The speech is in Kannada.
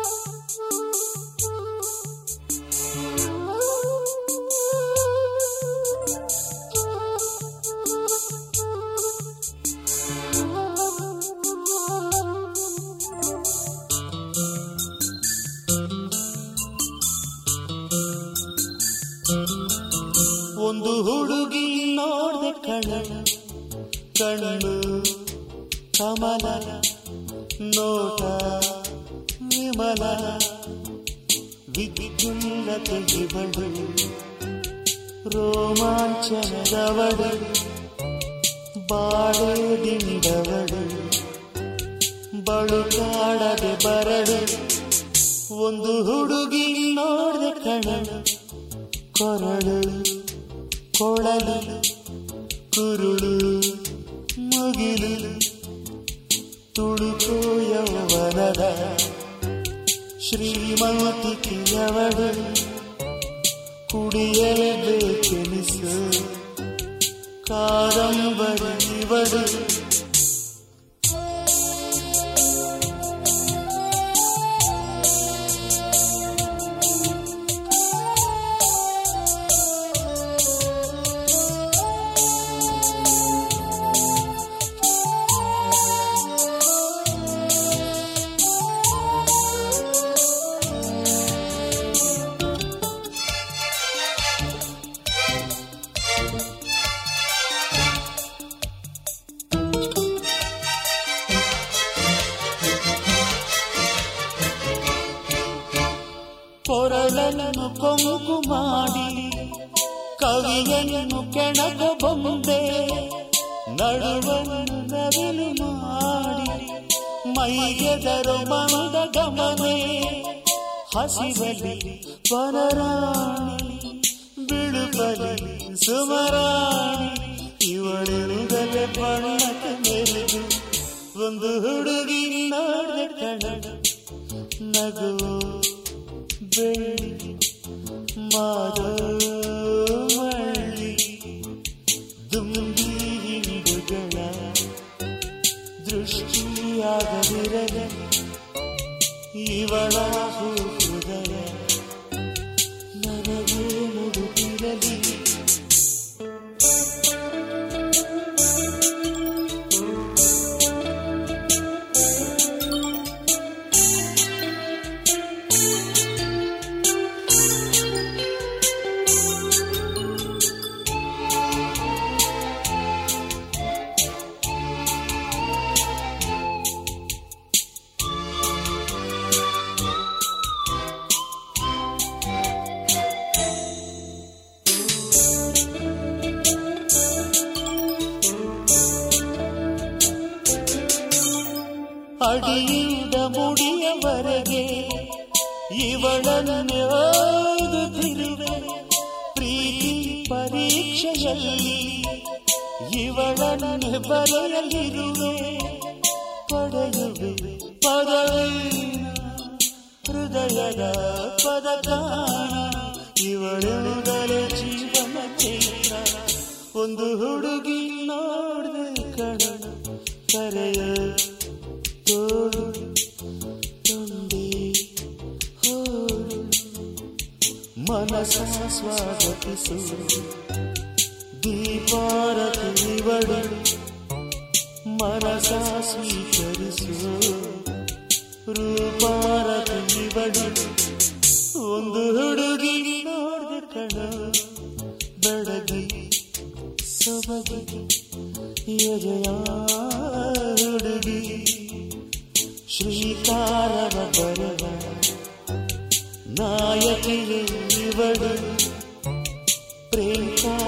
ಒಂದು ಹುಡುಗಿ ನೋಡ್ದೆ ಕಣ ಕಣ್ಣು ಕಮಲ ನೋಟ ವಿಮಲ ವಿದ್ಯುಲ್ಲತೆ ಇವಳು ರೋಮಾಂಚನದವಳು ಬಾಳೆ ದಿಂಡವಳು ಬಳುಕಾಡದೆ ಬರಡು ಒಂದು ಹುಡುಗಿ ನೋಡ್ದೆ ಕಣ ಕೊರಳು ಕೊಳಲು ಕುರುಳು ಮುಗಿಲು ತುಳುಕೋ ಯೌವನದ ಶ್ರೀಮಂತಿಕೆಯವಳು ಕುಡಿಯಲೇಬೇಕೆನಿಸು ಕಾದಂಬರಿ ಇವಳು ಕೊರಳನ್ನು ಕೊಂಕು ಮಾಡಿ ಕವಿಯನ್ನು ಕೆಣಕ ಬೊಂಬೆ ನಡುವನ್ನು ನವಿಲು ಮಾಡಿ ಮೈಗೆದರು ಮಂದ ಗಮನೆ ಹಸಿವಲಿ ಪರರಾಣಿ ಬಿಳುಬಲಿ ಸುಮರಾಣಿ ಇವಳಿರುಗಲೆ ಬಣ್ಣಕ್ಕೆ ಮೆರುಗು ಒಂದು ಹುಡುಗಿ ನೋಡಿದೆ ಕಣ ನಗು ಬೆಳ್ಳಿ ಮಾದವಳ್ಳಿ ದುಂಬಿ ಹಿಂಡುಗಳ ದೃಷ್ಟಿಯಾಗದಿರಲಿ ಇವಳ ಹೃದಯ ನನಗೆ ಮುಡುತ್ತಿರಲಿ ಅಡಿಯಿಂದ ಮುಡಿಯವರೆಗೆ ಇವಳನ್ನು ಓದುತ್ತಿರುವೆ ಪ್ರೀತಿ ಪರೀಕ್ಷೆಯಲ್ಲಿ ಇವಳನ್ನು ಬರೆಯಲಿರುವೆ ಪಡೆಯುವೆ ಪದವೀನ ಹೃದಯದ ಪದಕಾನ ಇವಳೆನುದಲೆ ಜೀವನ ಚೈತ್ರ ಒಂದು ಹುಡುಗಿ ನೋಡ್ದೆ ಕಣ ಕರೆಯ ತೋಳು ತೊಂದೆ ಹೋಳು ಮನಸ ಸ್ವಾಗತಿಸು ದೀಪಾರತಿ ಇವಳು ಮನಸ ಸ್ವೀಕರಿಸು ರೂಪಾರತಿ ಇವಳು ಒಂದು ಹುಡುಗಿ ನೋಡ್ದೆ ಕಣ ಬೆಳಗಿ ಸೊಬಗಿ ಯಜಯ ಹುಡುಗಿ ಶ್ರೀಕಾರವ ಬರವ ನಾಯಕಿಯೇ ಇವಳು ಪ್ರೇಮ